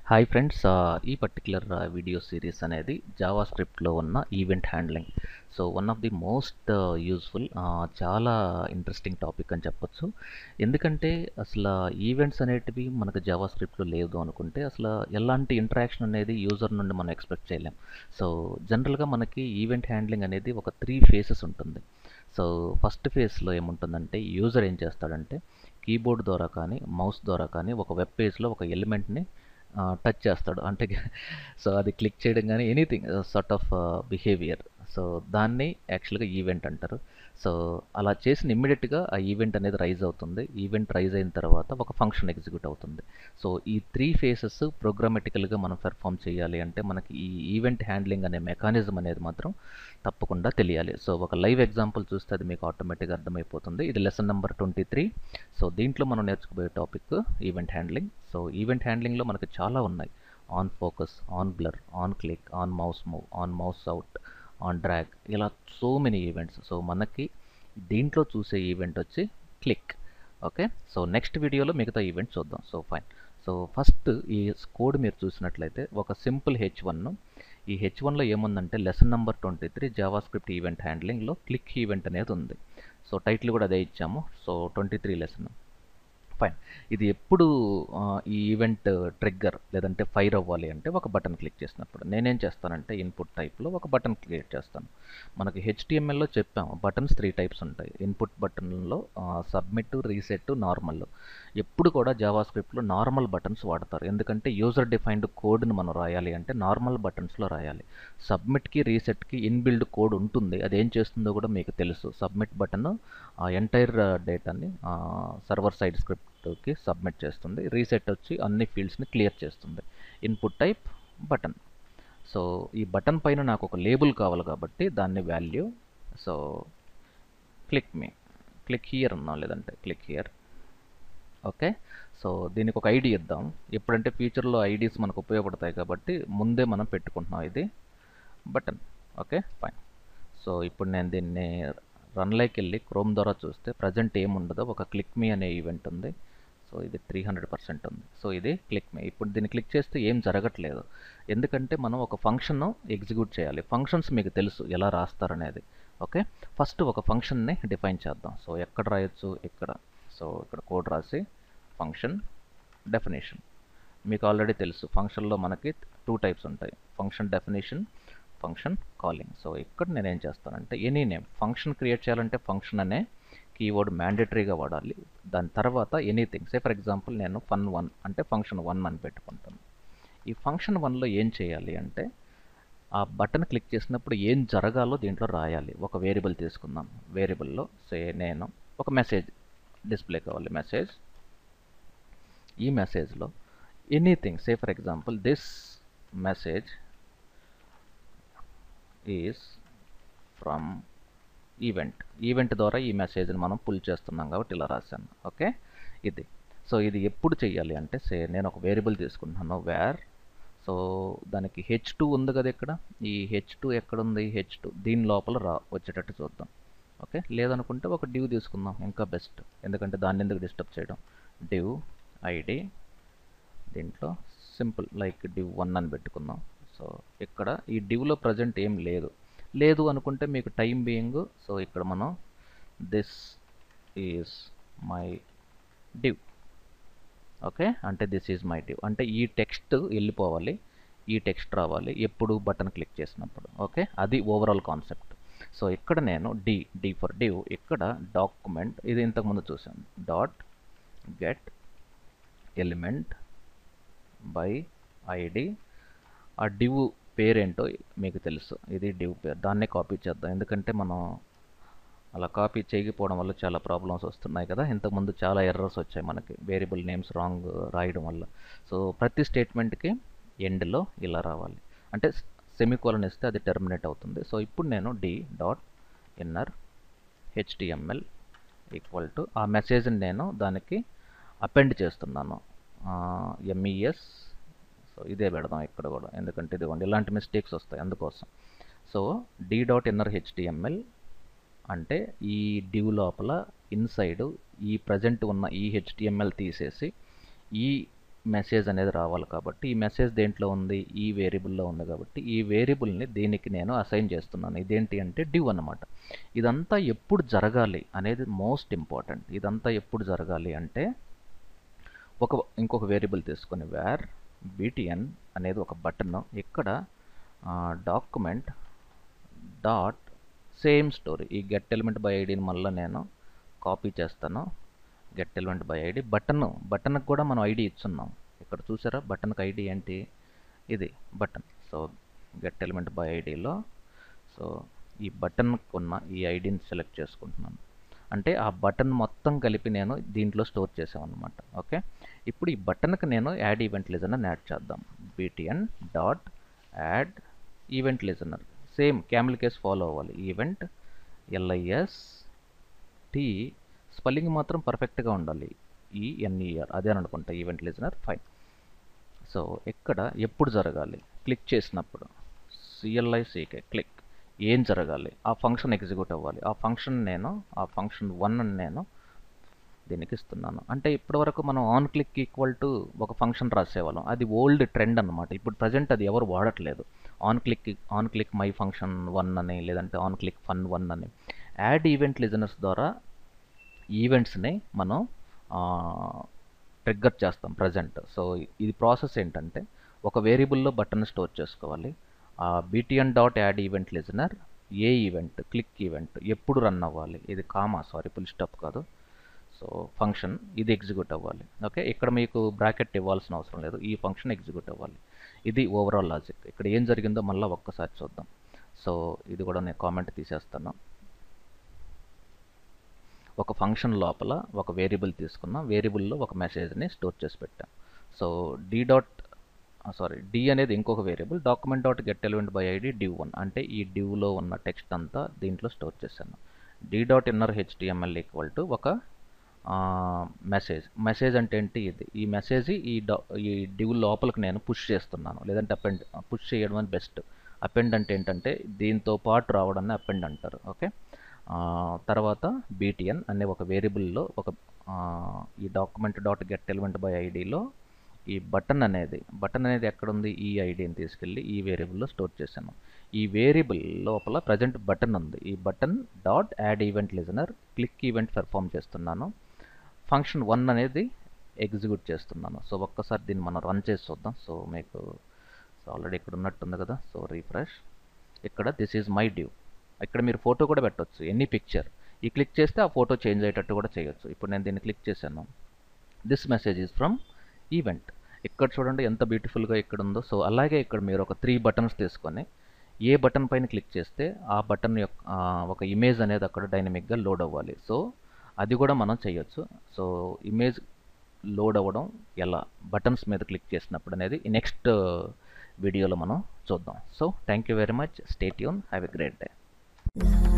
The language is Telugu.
హాయ్ ఫ్రెండ్స్ ఈ పర్టిక్యులర్ వీడియో సిరీస్ అనేది జావా స్క్రిప్ట్లో ఉన్న event handling so one of the most useful చాలా ఇంట్రెస్టింగ్ టాపిక్ అని చెప్పొచ్చు ఎందుకంటే అసలు ఈవెంట్స్ అనేటివి మనకు జావా స్క్రిప్ట్లో లేదు అనుకుంటే అసలు ఎలాంటి ఇంటరాక్షన్ అనేది యూజర్ నుండి మనం ఎక్స్పెక్ట్ చేయలేం సో జనరల్గా మనకి ఈవెంట్ హ్యాండ్లింగ్ అనేది ఒక త్రీ ఫేసెస్ ఉంటుంది సో ఫస్ట్ ఫేజ్లో ఏముంటుందంటే యూజర్ ఏం చేస్తాడంటే కీబోర్డ్ ద్వారా కానీ మౌస్ ద్వారా కానీ ఒక వెబ్ పేజ్లో ఒక ఎలిమెంట్ని టచ్ చేస్తాడు అంటే సో అది క్లిక్ చేయడం కానీ anything sort of behaviour so దాన్ని యాక్చువల్గా ఈవెంట్ అంటారు సో అలా చేసిన ఇమ్మీడియట్గా ఆ ఈవెంట్ అనేది రైజ్ అవుతుంది ఈవెంట్ రైజ్ అయిన తర్వాత ఒక ఫంక్షన్ ఎగ్జిక్యూట్ అవుతుంది సో ఈ త్రీ ఫేసెస్ ప్రోగ్రామెటికల్గా మనం పెర్ఫామ్ చేయాలి అంటే మనకి ఈ ఈవెంట్ హ్యాండ్లింగ్ అనే మెకానిజం అనేది మాత్రం తప్పకుండా తెలియాలి సో ఒక లైవ్ ఎగ్జాంపుల్ చూస్తే అది మీకు ఆటోమేటిక్గా అర్థమైపోతుంది ఇది lesson number twenty three so దీంట్లో మనం నేర్చుకోబోయే topic event handling so event హ్యాండ్లింగ్లో మనకు చాలా ఉన్నాయి on focus on blur on click on mouse move on mouse out on drag ఇలా సో మెనీ ఈవెంట్స్ సో మనకి దీంట్లో చూసే ఈవెంట్ వచ్చి క్లిక్ ఓకే సో నెక్స్ట్ వీడియోలో మిగతా ఈవెంట్ చూద్దాం సో ఫైన్ సో ఫస్ట్ ఈ కోడ్ మీరు చూసినట్లయితే ఒక సింపుల్ హెచ్ వన్ ఈ హెచ్ వన్లో ఏముందంటే lesson number twenty three JavaScript event హ్యాండ్లింగ్లో క్లిక్ ఈవెంట్ అనేది ఉంది సో టైటిల్ కూడా అదే ఇచ్చాము so twenty three lesson fine ఇది ఎప్పుడు ఈ ఈవెంట్ ట్రిగ్గర్ లేదంటే ఫైర్ అవ్వాలి అంటే ఒక బటన్ క్లిక్ చేసినప్పుడు నేనేం చేస్తానంటే ఇన్పుట్ టైప్లో ఒక బటన్ క్రియేట్ చేస్తాను మనకి హెచ్టిఎంఎల్లో చెప్పాము బటన్స్ త్రీ టైప్స్ ఉంటాయి ఇన్పుట్ బటన్లో సబ్మిట్ రీసెట్ నార్మల్ ఎప్పుడు కూడా జావా స్క్రిప్ట్లో నార్మల్ బటన్స్ వాడతారు ఎందుకంటే యూజర్ డిఫైన్డ్ కోడ్ని మనం రాయాలి అంటే నార్మల్ బటన్స్లో రాయాలి సబ్మిట్కి రీసెట్కి ఇన్బిల్డ్ కోడ్ ఉంటుంది అది ఏం చేస్తుందో కూడా మీకు తెలుసు సబ్మిట్ బటన్ ఆ ఎంటైర్ డేటాని సర్వర్ సైడ్ స్క్రిప్ట్కి సబ్మిట్ చేస్తుంది రీసెట్ వచ్చి అన్ని ఫీల్డ్స్ని క్లియర్ చేస్తుంది ఇన్పుట్ టైప్ బటన్ సో ఈ బటన్ పైన నాకు ఒక లేబుల్ కావాలి కాబట్టి దాన్ని value so click me click here ఉన్నాం లేదంటే క్లిక్ హియర్ ఓకే సో దీనికి ఒక ఐడి ఇద్దాం ఎప్పుడంటే ఫ్యూచర్లో ఐడీస్ మనకు ఉపయోగపడతాయి కాబట్టి ముందే మనం పెట్టుకుంటున్నాం ఇది బటన్ ఓకే ఫైన్ సో ఇప్పుడు నేను దీన్ని రన్లోకి వెళ్ళి క్రోమ్ ద్వారా చూస్తే ప్రజెంట్ ఏముండదో ఒక క్లిక్ మీ అనే ఈవెంట్ ఉంది సో ఇది త్రీ హండ్రెడ్ పర్సెంట్ ఉంది సో ఇది క్లిక్ మీ ఇప్పుడు దీన్ని క్లిక్ చేస్తే ఏం జరగట్లేదు ఎందుకంటే మనం ఒక ఫంక్షన్ ఎగ్జిక్యూట్ చేయాలి ఫంక్షన్స్ మీకు తెలుసు ఎలా రాస్తారనేది ఓకే ఫస్ట్ ఒక ఫంక్షన్ని డిఫైన్ చేద్దాం సో ఎక్కడ రాయొచ్చు ఇక్కడ సో ఇక్కడ కోడ్ రాసి ఫంక్షన్ డెఫినేషన్ మీకు ఆల్రెడీ తెలుసు ఫంక్షన్లో మనకి టూ టైప్స్ ఉంటాయి function definition function calling so ఇక్కడ నేను ఏం చేస్తానంటే ఎనీ నేమ్ ఫంక్షన్ క్రియేట్ చేయాలంటే ఫంక్షన్ అనే కీవర్డ్ మ్యాండేటరీగా వాడాలి దాని తర్వాత ఎనీథింగ్ సే ఫర్ ఎగ్జాంపుల్ నేను ఫన్ వన్ అంటే ఫంక్షన్ వన్ అని పెట్టుకుంటాను ఈ ఫంక్షన్ వన్లో ఏం చేయాలి అంటే ఆ బటన్ క్లిక్ చేసినప్పుడు ఏం జరగాలో దీంట్లో రాయాలి ఒక వేరియబుల్ తీసుకుందాం వేరియబుల్లో సే నేను ఒక మెసేజ్ డిస్ప్లే కావాలి మెసేజ్ ఈ మెసేజ్లో anything say for example this message is from event event ద్వారా ఈ మెసేజ్ని మనం పుల్ చేస్తున్నాం కాబట్టి ఇలా రాశాను ఓకే ఇది సో ఇది ఎప్పుడు చేయాలి అంటే సే నేను ఒక వేరియబుల్ తీసుకుంటున్నాను వేర్ సో దానికి హెచ్ టూ ఉంది కదా ఇక్కడ ఈ హెచ్ టూ ఎక్కడుంది హెచ్ టూ దీని లోపల రా వచ్చేటట్టు చూద్దాం ఓకే లేదనుకుంటే ఒక డ్యూ తీసుకుందాం ఇంకా బెస్ట్ ఎందుకంటే దాన్ని ఎందుకు డిస్టర్బ్ చేయడం డ్యూ ఐడి దీంట్లో సింపుల్ లైక్ డ్యూ వన్ అని పెట్టుకుందాం సో ఇక్కడ ఈ డ్యూలో ప్రజెంట్ ఏం లేదు లేదు అనుకుంటే మీకు టైం బీయింగ్ సో ఇక్కడ మనం this is my div okay అంటే దిస్ ఈజ్ మై డ్యూ అంటే ఈ టెక్స్ట్ వెళ్ళిపోవాలి ఈ టెక్స్ట్ రావాలి ఎప్పుడు బటన్ క్లిక్ చేసినప్పుడు ఓకే అది ఓవరాల్ కాన్సెప్ట్ సో ఇక్కడ నేను డి డి ఫర్ డ్యూ ఇక్కడ డాక్యుమెంట్ ఇది ఇంతకుముందు చూసాను dot get element by ID ఆ డివ్ పేరేంటో మీకు తెలుసు ఇది డివ్ పేరు దాన్నే కాపీ చేద్దాం ఎందుకంటే మనం అలా కాపీ చేయకపోవడం వల్ల చాలా ప్రాబ్లమ్స్ వస్తున్నాయి కదా ఇంతకుముందు చాలా ఎర్రర్స్ వచ్చాయి మనకి వేరియబుల్ నేమ్స్ రాంగ్ రాయడం వల్ల సో ప్రతి స్టేట్మెంట్కి ఎండ్లో ఇలా రావాలి అంటే సెమికోలన్ ఇస్తే అది టెర్మినేట్ అవుతుంది సో ఇప్పుడు నేను D dot inner HTML equal to ఆ మెసేజ్ని నేను దానికి అపెండ్ చేస్తున్నాను ఎంఈఎస్ సో ఇదే పెడదాం ఇక్కడ కూడా ఎందుకంటే ఇదిగోండి ఇలాంటి మిస్టేక్స్ వస్తాయి అందుకోసం so D dot inner HTML అంటే ఈ డివ్ లోపల ఇన్సైడ్ ఈ ప్రజెంట్ ఉన్న ఈ హెచ్టిఎంఎల్ తీసేసి ఈ మెసేజ్ అనేది రావాలి కాబట్టి ఈ మెసేజ్ దేంట్లో ఉంది ఈ వేరియబుల్లో ఉంది కాబట్టి ఈ వేరియబుల్ని దీనికి నేను అసైన్ చేస్తున్నాను ఇదేంటి అంటే డివ్ అన్నమాట ఇదంతా ఎప్పుడు జరగాలి అనేది మోస్ట్ ఇంపార్టెంట్ ఇదంతా ఎప్పుడు జరగాలి అంటే ఒక ఇంకొక వేరియబుల్ తీసుకొని వేర్ బీటీఎన్ అనేది ఒక బటన్ ఇక్కడ డాక్యుమెంట్ డాట్ సేమ్ స్టోరీ ఈ గెట్ ఎలిమెంట్ బై ఐడిని మళ్ళీ నేను కాపీ చేస్తాను get element by ID button బటన్కి కూడా మనం ఐడి ఇచ్చున్నాం ఇక్కడ చూసారా బటన్కి ఐడి ఏంటి ఇది button so get element by ఐడిలో సో ఈ బటన్కి ఉన్న ఈ ఐడిని సెలెక్ట్ చేసుకుంటున్నాను అంటే ఆ బటన్ మొత్తం కలిపి నేను దీంట్లో స్టోర్ చేసామన్నమాట ఓకే ఇప్పుడు ఈ బటన్కి నేను యాడ్ ఈవెంట్ లిజనర్ యాడ్ చేద్దాం BTN dot add event listener same camel case follow అవ్వాలి ఈవెంట్ ఎల్ఐఎస్ టీ స్పెల్లింగ్ మాత్రం పర్ఫెక్ట్గా ఉండాలి ఈ ఎన్ఈఆర్ అదే అని అనుకుంటా ఈవెంట్ లిజనర్ ఫైన్ సో ఇక్కడ ఎప్పుడు జరగాలి క్లిక్ చేసినప్పుడు సిఎల్ఐసికే క్లిక్ ఏం జరగాలి ఆ ఫంక్షన్ ఎగ్జిక్యూట్ అవ్వాలి ఆ ఫంక్షన్ నేను ఆ ఫంక్షన్ వన్ నేను దీనికి ఇస్తున్నాను అంటే ఇప్పటివరకు మనం ఆన్ క్లిక్ ఈక్వల్ టు ఒక ఫంక్షన్ రాసేవాళ్ళం అది ఓల్డ్ ట్రెండ్ అనమాట ఇప్పుడు ప్రజెంట్ అది ఎవరు వాడట్లేదు on click on click my function one అని లేదంటే ఆన్ క్లిక్ ఫన్ వన్ అని యాడ్ ఈవెంట్ లిజనర్స్ ద్వారా ఈవెంట్స్ని మనం ట్రిగ్గర్ చేస్తాం ప్రజెంట్ సో ఇది ప్రాసెస్ ఏంటంటే ఒక వేరియబుల్లో బటన్ స్టోర్ చేసుకోవాలి ఆ BTN dot add event listener ఏ ఈవెంట్ క్లిక్ ఈవెంట్ ఎప్పుడు రన్ అవ్వాలి ఇది కామా సారీ ఫుల్ స్టాప్ కాదు సో ఫంక్షన్ ఇది ఎగ్జిక్యూట్ అవ్వాలి ఓకే ఇక్కడ మీకు బ్రాకెట్ ఇవ్వాల్సిన అవసరం లేదు ఈ ఫంక్షన్ ఎగ్జిక్యూట్ అవ్వాలి ఇది ఓవరాల్ లాజిక్ ఇక్కడ ఏం జరిగిందో మళ్ళీ ఒక్కసారి చూద్దాం సో ఇది కూడా నేను కామెంట్ తీసేస్తాను ఒక ఫంక్షన్ లోపల ఒక వేరియబుల్ తీసుకున్నాం వేరియబుల్లో ఒక మెసేజ్ని స్టోర్ చేసి పెట్టాం so D dot sorry D అనేది ఇంకొక variable document dot get element by ID div one అంటే ఈ డివ్లో ఉన్న టెక్స్ట్ అంతా దీంట్లో స్టోర్ చేశాను D dot inner HTML equal to ఒక మెసేజ్ మెసేజ్ అంటే ఏంటి ఇది ఈ మెసేజ్ ఈ డా ఈ డివ్ లోపలికి నేను పుష్ చేస్తున్నాను లేదంటే అపెండ్ పుష్ చేయడం అని బెస్ట్ అపెండ్ అంటే ఏంటంటే దీంతో పాటు రావడాన్ని అపెండ్ అంటారు ఓకే తర్వాత బీటీఎన్ అనే ఒక వేరియబుల్లో ఒక ఈ document dot get element by ఐడిలో ఈ బటన్ అనేది బటన్ అనేది ఎక్కడుంది ఈ ఐడిని తీసుకెళ్ళి ఈ వేరియబుల్లో స్టోర్ చేశాను ఈ వేరియబుల్ లోపల ప్రజెంట్ బటన్ ఉంది ఈ button dot add event listener click event perform చేస్తున్నాను ఫంక్షన్ వన్ అనేది ఎగ్జిక్యూట్ చేస్తున్నాను సో ఒక్కసారి దీన్ని మనం రన్ చేసి చూద్దాం సో మీకు సో ఆల్రెడీ ఇక్కడ ఉన్నట్టుంది కదా సో రీఫ్రెష్ ఇక్కడ దిస్ ఈజ్ మై డ్యూ ఇక్కడ మీరు ఫోటో కూడా పెట్టవచ్చు ఎనీ పిక్చర్ ఈ క్లిక్ చేస్తే ఆ ఫోటో చేంజ్ అయ్యేటట్టు కూడా చేయొచ్చు ఇప్పుడు నేను దీన్ని క్లిక్ చేశాను this message is from event ఇక్కడ చూడండి ఎంత బ్యూటిఫుల్గా ఇక్కడ ఉందో సో అలాగే ఇక్కడ మీరు ఒక త్రీ బటన్స్ తీసుకొని ఏ బటన్ పైన క్లిక్ చేస్తే ఆ బటన్ యొక్క ఒక ఇమేజ్ అనేది అక్కడ డైనమిక్గా లోడ్ అవ్వాలి సో అది కూడా మనం చేయొచ్చు సో ఇమేజ్ లోడ్ అవ్వడం ఎలా బటన్స్ మీద క్లిక్ చేసినప్పుడు అనేది నెక్స్ట్ వీడియోలో మనం చూద్దాం so thank you very much stay tune have a great day